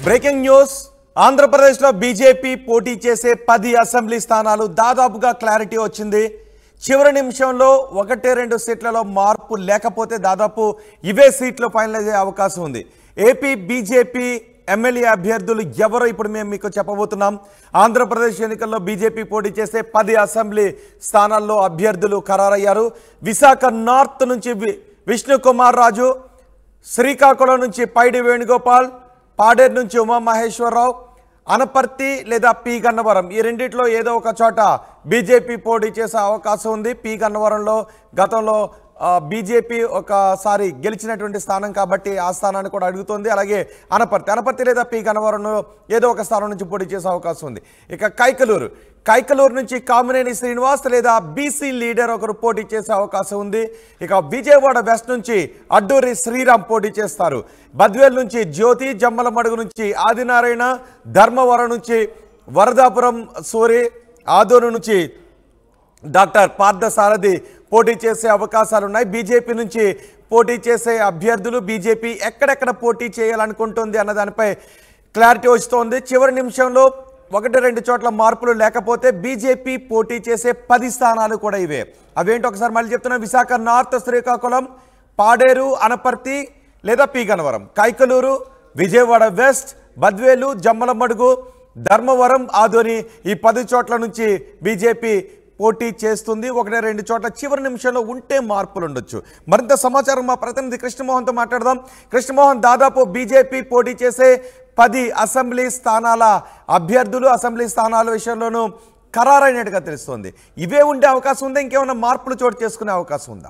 breaking news ఆంధ్రప్రదేశ్లో BJP పోటీ చేసే పది అసెంబ్లీ స్థానాలు దాదాపుగా క్లారిటీ వచ్చింది చివరి నిమిషంలో ఒకటి రెండు సీట్లలో మార్పు లేకపోతే దాదాపు ఇవే సీట్లు ఫైనలైజ్ అయ్యే అవకాశం ఉంది ఏపీ బీజేపీ ఎమ్మెల్యే అభ్యర్థులు ఎవరో ఇప్పుడు మేము మీకు చెప్పబోతున్నాం ఆంధ్రప్రదేశ్ ఎన్నికల్లో బీజేపీ పోటీ చేసే పది అసెంబ్లీ స్థానాల్లో అభ్యర్థులు ఖరారయ్యారు విశాఖ నార్త్ నుంచి వి- విష్ణు కుమార్ రాజు శ్రీకాకుళం నుంచి పైడి వేణుగోపాల్ పాడేరు నుంచి ఉమామహేశ్వరరావు అనపర్తి లేదా పి గన్నవరం ఈ రెండిట్లో ఏదో ఒక చోట బీజేపీ పోటీ చేసే అవకాశం ఉంది పి గన్నవరంలో గతంలో ఆ, బీజేపీ ఒకసారి గెలిచినటువంటి స్థానం కాబట్టి ఆ స్థానాన్ని కూడా అడుగుతోంది అలాగే అనపర్తి అనపర్తి లేదా పి గన్నవరంలో ఏదో ఒక స్థానం నుంచి పోటీ చేసే అవకాశం ఉంది ఇక కైకలూరు కైకలూరు నుంచి కామినేని శ్రీనివాస్ లేదా బీసీ లీడర్ ఒకరు పోటీ చేసే అవకాశం ఉంది ఇక విజయవాడ వెస్ట్ నుంచి అడ్డూరి శ్రీరామ్ పోటీ చేస్తారు బద్వేల్ నుంచి జ్యోతి జమ్మలమడుగు నుంచి ఆదినారాయణ ధర్మవరం నుంచి వరదాపురం సూరి ఆదోను నుంచి డాక్టర్ పార్థసారథి పోటీ చేసే అవకాశాలు ఉన్నాయి బీజేపీ నుంచి పోటీ చేసే అభ్యర్థులు బీజేపీ ఎక్కడెక్కడ పోటీ చేయాలనుకుంటుంది అన్న దానిపై క్లారిటీ వస్తోంది చివరి నిమిషంలో ఒకటి రెండు చోట్ల మార్పులు లేకపోతే బీజేపీ పోటీ చేసే పది స్థానాలు కూడా ఇవే అవేంటి ఒకసారి మళ్ళీ చెప్తున్నా విశాఖ నార్త్ శ్రీకాకుళం పాడేరు అనపర్తి లేదా పి గన్నవరం కైకలూరు విజయవాడ వెస్ట్ బద్వేలు జమ్మలమడుగు ధర్మవరం ఆదోని ఈ పది చోట్ల నుంచి బీజేపీ పోటీ చేస్తుంది ఒకటి రెండు చోట్ల చివరి నిమిషంలో ఉంటే మార్పులు ఉండొచ్చు మరింత సమాచారం మా ప్రతినిధి కృష్ణమోహన్తో మాట్లాడదాం కృష్ణమోహన్ దాదాపు బీజేపీ పోటీ చేసే పది అసెంబ్లీ స్థానాల అభ్యర్థులు అసెంబ్లీ స్థానాల విషయంలోనూ ఖరారైనట్టుగా తెలుస్తోంది ఇవే ఉండే అవకాశం ఉందా ఇంకేమైనా మార్పులు చోటు చేసుకునే అవకాశం ఉందా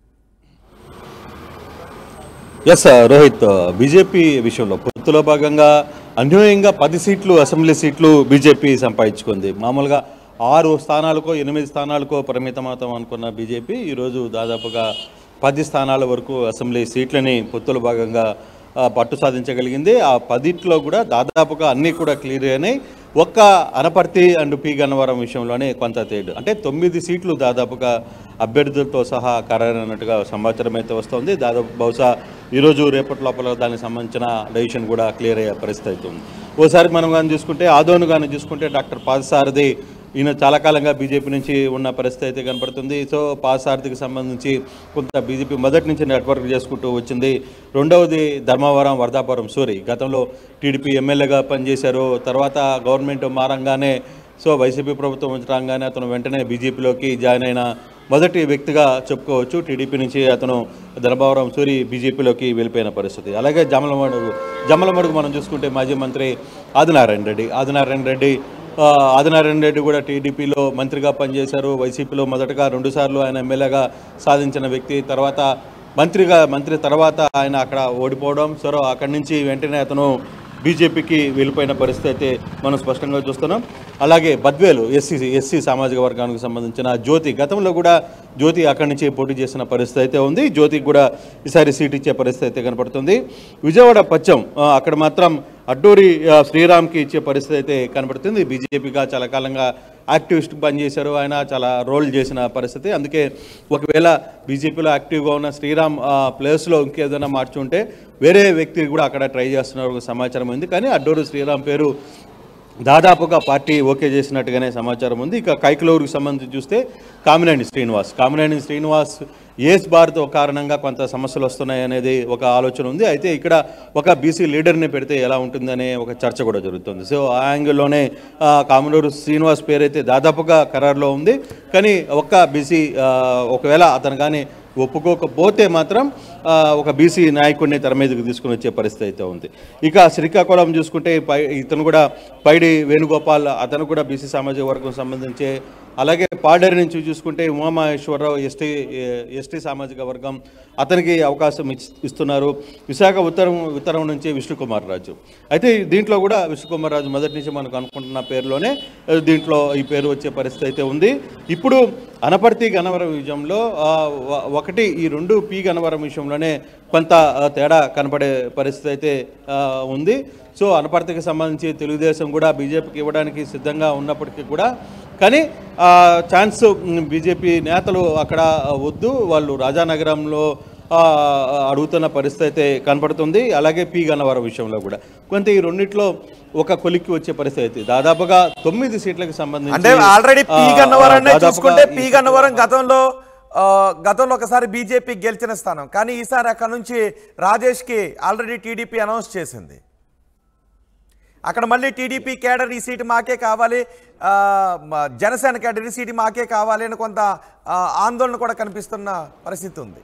ఎస్ రోహిత్ బీజేపీ విషయంలో పొత్తులో భాగంగా అన్యాయంగా పది సీట్లు అసెంబ్లీ సీట్లు బీజేపీ సంపాదించుకుంది మామూలుగా ఆరు స్థానాలకో ఎనిమిది స్థానాలకో పరిమితమవుతాం అనుకున్న బీజేపీ ఈరోజు దాదాపుగా పది స్థానాల వరకు అసెంబ్లీ సీట్లని పొత్తులో భాగంగా ఆ, పట్టు సాధించగలిగింది ఆ పదిట్లో కూడా దాదాపుగా అన్నీ కూడా క్లియర్ అయినాయి ఒక్క అనపర్తి అండ్ పి గన్నవరం విషయంలోనే కొంత తేడు అంటే తొమ్మిది సీట్లు దాదాపుగా అభ్యర్థులతో సహా ఖరారైనట్టుగా సమాచారం అయితే వస్తుంది దాదాపు బహుశా ఈరోజు రేపటి లోపల దానికి సంబంధించిన డెసిషన్ కూడా క్లియర్ అయ్యే పరిస్థితి అవుతుంది ఓసారి మనం కానీ చూసుకుంటే ఆదోను కానీ చూసుకుంటే డాక్టర్ పాదసారథి ఈయన చాలా కాలంగా బీజేపీ నుంచి ఉన్న పరిస్థితి అయితే కనపడుతుంది సో పాదసారథికి సంబంధించి కొంత బీజేపీ మొదటి నుంచి నెట్వర్క్ చేసుకుంటూ వచ్చింది రెండవది ధర్మవరం వర్ధాపురం సూరి గతంలో టీడీపీ ఎమ్మెల్యేగా పనిచేశారు తర్వాత గవర్నమెంట్ మారంగానే సో వైసీపీ ప్రభుత్వం ఉంచడంగానే అతను వెంటనే బీజేపీలోకి జాయిన్ అయిన మొదటి వ్యక్తిగా చెప్పుకోవచ్చు టీడీపీ నుంచి అతను ధర్మవరం సూరి బీజేపీలోకి వెళ్ళిపోయిన పరిస్థితి అలాగే జమలమడుగు జమలమడుగు మనం చూసుకుంటే మాజీ మంత్రి ఆదినారాయణ రెడ్డి ఆదినారాయణ రెడ్డి ఆ, ఆదినారాయణ రెడ్డి కూడా టీడీపీలో మంత్రిగా పనిచేశారు వైసీపీలో మొదటగా రెండుసార్లు ఆయన ఎమ్మెల్యేగా సాధించిన వ్యక్తి తర్వాత మంత్రిగా మంత్రి తర్వాత ఆయన అక్కడ ఓడిపోవడం సో అక్కడి నుంచి వెంటనే అతను బీజేపీకి వెళ్ళిపోయిన పరిస్థితి అయితే మనం స్పష్టంగా చూస్తున్నాం అలాగే బద్వేలు ఎస్సీ ఎస్సీ సామాజిక వర్గానికి సంబంధించిన జ్యోతి గతంలో కూడా జ్యోతి అక్కడి నుంచి పోటీ చేసిన పరిస్థితి అయితే ఉంది జ్యోతికి కూడా ఈసారి సీట్ ఇచ్చే పరిస్థితి అయితే కనపడుతుంది విజయవాడ పచ్చం ఆ, అక్కడ మాత్రం అడ్డూరి ఆ, శ్రీరామ్కి ఇచ్చే పరిస్థితి అయితే కనపడుతుంది బీజేపీగా చాలా కాలంగా యాక్టివిస్ట్ పనిచేశారు ఆయన చాలా రోల్ చేసిన పరిస్థితి అందుకే ఒకవేళ బీజేపీలో యాక్టివ్గా ఉన్న శ్రీరామ్ ఆ, ప్లేస్లో ఇంకేదైనా మార్చుంటే వేరే వ్యక్తి కూడా అక్కడ ట్రై చేస్తున్నారు సమాచారం ఉంది కానీ అడ్డూరు శ్రీరామ్ పేరు దాదాపుగా పార్టీ ఓకే చేసినట్టుగానే సమాచారం ఉంది ఇక కైకలూరుకి సంబంధించి చూస్తే కామినేని శ్రీనివాస్ కామినేని శ్రీనివాస్ ఏస్ బార్తో కారణంగా కొంత సమస్యలు వస్తున్నాయి అనేది ఒక ఆలోచన ఉంది అయితే ఇక్కడ ఒక బీసీ లీడర్ని పెడితే ఎలా ఉంటుందనే ఒక చర్చ కూడా జరుగుతుంది సో ఆ యాంగిల్లోనే ఆ, కామినూరు శ్రీనివాస్ పేరైతే దాదాపుగా ఖరారులో ఉంది కానీ ఒక్క బీసీ ఒకవేళ అతను కానీ ఒప్పుకోకపోతే మాత్రం ఆ, ఒక బీసీ నాయకుడిని తెర మీదకి తీసుకుని వచ్చే పరిస్థితి అయితే ఉంది ఇక శ్రీకాకుళం చూసుకుంటే పై ఇతను కూడా పైడి వేణుగోపాల్ అతను కూడా బీసీ సామాజిక వర్గం సంబంధించి అలాగే పాడేరు నుంచి చూసుకుంటే ఉమామహేశ్వరరావు ఎస్టీ ఎస్టీ సామాజిక వర్గం అతనికి అవకాశం ఇచ్- ఇస్తున్నారు విశాఖ ఉత్తరం ఉత్తరం నుంచి విష్ణుకుమార్ రాజు అయితే దీంట్లో కూడా విష్ణుకుమార్ రాజు మొదటి నుంచి మనకు అనుకుంటున్న పేరులోనే ఆ, దీంట్లో ఈ పేరు వచ్చే పరిస్థితి అయితే ఉంది ఇప్పుడు అనపర్తి గన్నవరం విజయంలో ఆ, వ- ఒకటి ఈ రెండు పి గన్నవరం విషయంలోనే కొంత ఆ, తేడా కనపడే పరిస్థితి అయితే ఆ, ఉంది సో అనపర్తికి సంబంధించి తెలుగుదేశం కూడా బీజేపీకి ఇవ్వడానికి సిద్ధంగా ఉన్నప్పటికీ కూడా కానీ ఆ, ఛాన్స్ బీజేపీ నేతలు అక్కడ వద్దు వాళ్ళు రాజానగరంలో ఆ, అడుగుతున్న పరిస్థితి అయితే కనపడుతుంది అలాగే పి గన్నవరం విషయంలో కూడా కొంత ఈ రెండిట్లో ఒక కొలిక్కి వచ్చే పరిస్థితి అయితే దాదాపుగా తొమ్మిది సీట్లకు సంబంధించి అంటే ఆల్రెడీ పి ఆ, గన్నవరాన్ని దాదాపుగా చూసుకుంటే ఈ పి గన్నవరం గతంలో ఆ, గతంలో ఒకసారి బీజేపీ గెలిచిన స్థానం కానీ ఈసారి అక్కడ నుంచి రాజేష్ కి ఆల్రెడీ టీడీపీ అనౌన్స్ చేసింది అక్కడ మళ్ళీ టీడీపీ కేడర్ ఈ సీటు మాకే కావాలి ఆ, మ- జనసేన కేడర్ ఈ సీటు మాకే కావాలి అని కొంత ఆ, ఆందోళన కూడా కనిపిస్తున్న పరిస్థితి ఉంది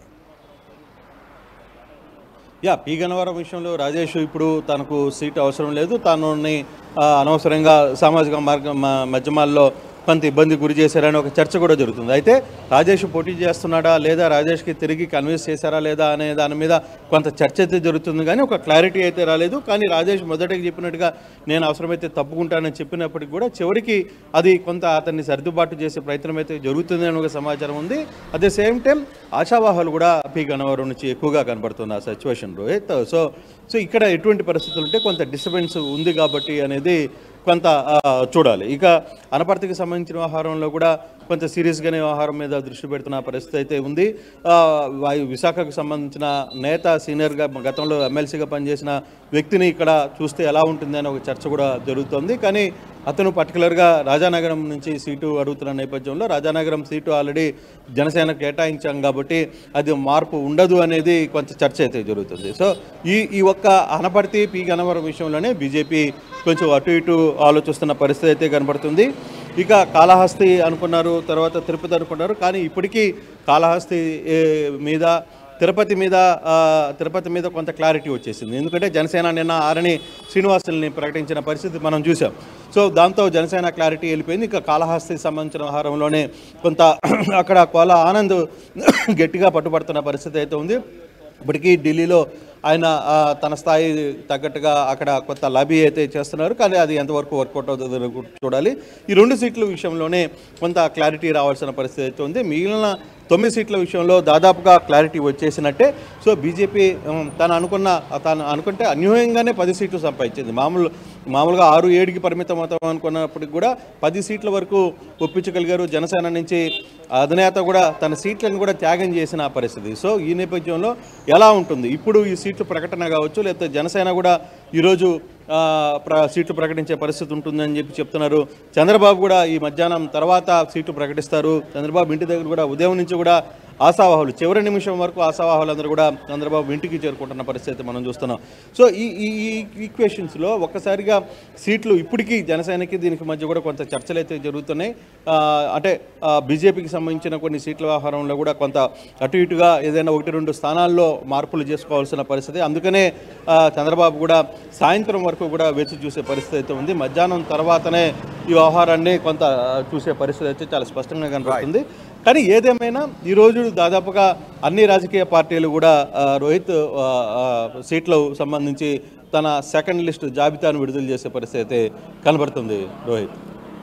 యా పి గన్నవరం విషయంలో రాజేష్ ఇప్పుడు తనకు సీట్ అవసరం లేదు తనని ఆ, అనవసరంగా సామాజిక మార్గం మ- మాధ్యమాల్లో కొంత ఇబ్బంది గురి చేశారని ఒక చర్చ కూడా జరుగుతుంది అయితే రాజేష్ పోటీ చేస్తున్నాడా లేదా రాజేష్కి తిరిగి కన్విన్స్ చేశారా లేదా అనే దాని మీద కొంత చర్చ అయితే జరుగుతుంది కానీ ఒక క్లారిటీ అయితే రాలేదు కానీ రాజేష్ మొదటికి చెప్పినట్టుగా నేను అవసరమైతే తప్పుకుంటానని చెప్పినప్పటికీ కూడా చివరికి అది కొంత అతన్ని సర్దుబాటు చేసే ప్రయత్నం అయితే జరుగుతుంది అని ఒక సమాచారం ఉంది అట్ ద సేమ్ టైం ఆశావాహాలు కూడా పి గన్నవరం నుంచి ఎక్కువగా కనబడుతుంది ఆ సిచ్యువేషన్ రోహిత్ సో సో ఇక్కడ ఎటువంటి పరిస్థితులు ఉంటే కొంత డిస్టర్బెన్స్ ఉంది కాబట్టి అనేది కొంత ఆ, చూడాలి ఇక అనపర్తికి సంబంధించిన వ్యవహారంలో కూడా కొంత సీరియస్గానే వ్యవహారం మీద దృష్టి పెడుతున్న పరిస్థితి అయితే ఉంది ఆ, వాయు విశాఖకు సంబంధించిన నేత సీనియర్గా గతంలో ఎమ్మెల్సీగా పనిచేసిన వ్యక్తిని ఇక్కడ చూస్తే ఎలా ఉంటుంది అని ఒక చర్చ కూడా జరుగుతోంది కానీ అతను పర్టికులర్గా రాజానగరం నుంచి సీటు అడుగుతున్న నేపథ్యంలో రాజానగరం సీటు ఆల్రెడీ జనసేన కేటాయించాం కాబట్టి అది మార్పు ఉండదు అనేది కొంత చర్చ అయితే జరుగుతుంది సో ఈ ఈ ఒక్క అనపర్తి పి గన్నవరం విషయంలోనే బీజేపీ కొంచెం అటు ఇటు ఆలోచిస్తున్న పరిస్థితి అయితే కనబడుతుంది ఇక కాళహస్తి అనుకున్నారు తర్వాత తిరుపతి అనుకున్నారు కానీ ఇప్పటికీ కాళహస్తి ఏ, మీద తిరుపతి మీద ఆ, తిరుపతి మీద కొంత క్లారిటీ వచ్చేసింది ఎందుకంటే జనసేన నిన్న ఆరని శ్రీనివాసుల్ని ప్రకటించిన పరిస్థితి మనం చూసాం సో దాంతో జనసేన క్లారిటీ వెళ్ళిపోయింది ఇక కాళహస్తికి సంబంధించిన వ్యవహారంలోనే కొంత అక్కడ కోల ఆనంద్ గట్టిగా పట్టుబడుతున్న పరిస్థితి అయితే ఉంది ఇప్పటికీ ఢిల్లీలో ఆయన ఆ, తన స్థాయి తగ్గట్టుగా అక్కడ కొత్త లాబీ అయితే చేస్తున్నారు కానీ అది ఎంతవరకు వర్కౌట్ అవుతుందో కూడా చూడాలి ఈ రెండు సీట్ల విషయంలోనే కొంత క్లారిటీ రావాల్సిన పరిస్థితి అయితే ఉంది మిగిలిన తొమ్మిది సీట్ల విషయంలో దాదాపుగా క్లారిటీ వచ్చేసినట్టే సో బీజేపీ ఉమ్, తను అనుకున్న తను అనుకుంటే అన్యూహంగానే పది సీట్లు సంపాదించింది మామూలు మామూలుగా ఆరు ఏడుకి పరిమితం అవుతాం అనుకున్నప్పటికి కూడా పది సీట్ల వరకు ఒప్పించగలిగారు జనసేన నుంచి అధినేత కూడా తన సీట్లను కూడా త్యాగం చేసిన పరిస్థితి సో ఈ నేపథ్యంలో ఎలా ఉంటుంది ఇప్పుడు ఈ సీట్లు ప్రకటన కావచ్చు లేకపోతే జనసేన కూడా ఈరోజు ఆ, ప్ర సీట్లు ప్రకటించే పరిస్థితి ఉంటుందని చెప్పి చెప్తున్నారు చంద్రబాబు కూడా ఈ మధ్యాహ్నం తర్వాత సీట్లు ప్రకటిస్తారు చంద్రబాబు ఇంటి దగ్గర కూడా ఉదయం నుంచి కూడా ఆశావాహులు చివరి నిమిషం వరకు ఆశావాహులు అందరూ కూడా చంద్రబాబు ఇంటికి చేరుకుంటున్న పరిస్థితి మనం చూస్తున్నాం సో ఈ ఈ ఈ ఈక్వేషన్స్లో ఒక్కసారిగా సీట్లు ఇప్పటికీ జనసేనకి దీనికి మధ్య కూడా కొంత చర్చలు అయితే జరుగుతున్నాయి ఆ, అంటే ఆ, బీజేపీకి సంబంధించిన కొన్ని సీట్ల వ్యవహారంలో కూడా కొంత అటు ఇటుగా ఏదైనా ఒకటి రెండు స్థానాల్లో మార్పులు చేసుకోవాల్సిన పరిస్థితి అందుకనే ఆ, చంద్రబాబు కూడా సాయంత్రం వరకు కూడా వేచి చూసే పరిస్థితి అయితే ఉంది మధ్యాహ్నం తర్వాతనే ఈ వ్యవహారాన్ని కొంత ఆ, చూసే పరిస్థితి అయితే చాలా స్పష్టంగా కనబడుతుంది కానీ ఏదేమైనా ఈరోజు దాదాపుగా అన్ని రాజకీయ పార్టీలు కూడా ఆ, రోహిత్ ఆ, ఆ, సీట్లకు సంబంధించి తన సెకండ్ లిస్ట్ జాబితాను విడుదల చేసే పరిస్థితి అయితే కనబడుతుంది రోహిత్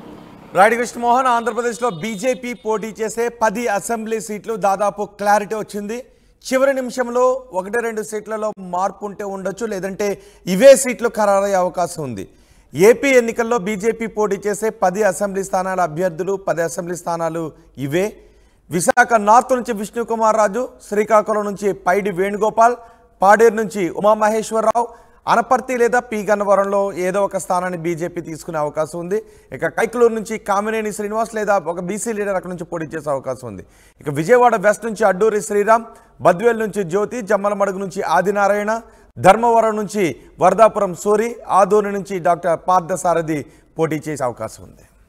రాడి కృష్ణమోహన్ ఆంధ్రప్రదేశ్లో బీజేపీ పోటీ చేసే పది అసెంబ్లీ సీట్లు దాదాపు క్లారిటీ వచ్చింది చివరి నిమిషంలో ఒకటి రెండు సీట్లలో మార్పు ఉంటే ఉండొచ్చు లేదంటే ఇవే సీట్లు ఖరారయ్యే అవకాశం ఉంది ఏపీ ఎన్నికల్లో బీజేపీ పోటీ చేసే పది అసెంబ్లీ స్థానాల అభ్యర్థులు పది అసెంబ్లీ స్థానాలు ఇవే విశాఖ నార్త్ నుంచి విష్ణుకుమార్ రాజు శ్రీకాకుళం నుంచి పైడి వేణుగోపాల్ పాడేరు నుంచి ఉమామహేశ్వరరావు అనపర్తి లేదా పి గన్నవరంలో ఏదో ఒక స్థానాన్ని బీజేపీ తీసుకునే అవకాశం ఉంది ఇక కైకలూరు నుంచి కామినేని శ్రీనివాస్ లేదా ఒక బీసీ లీడర్ అక్కడ నుంచి పోటీ చేసే అవకాశం ఉంది ఇక విజయవాడ వెస్ట్ నుంచి అడ్డూరి శ్రీరామ్ బద్వేల్ నుంచి జ్యోతి జమ్మలమడుగు నుంచి ఆదినారాయణ ధర్మవరం నుంచి వరదాపురం సూరి ఆదూరి నుంచి డాక్టర్ పార్థసారథి పోటీ చేసే అవకాశం ఉంది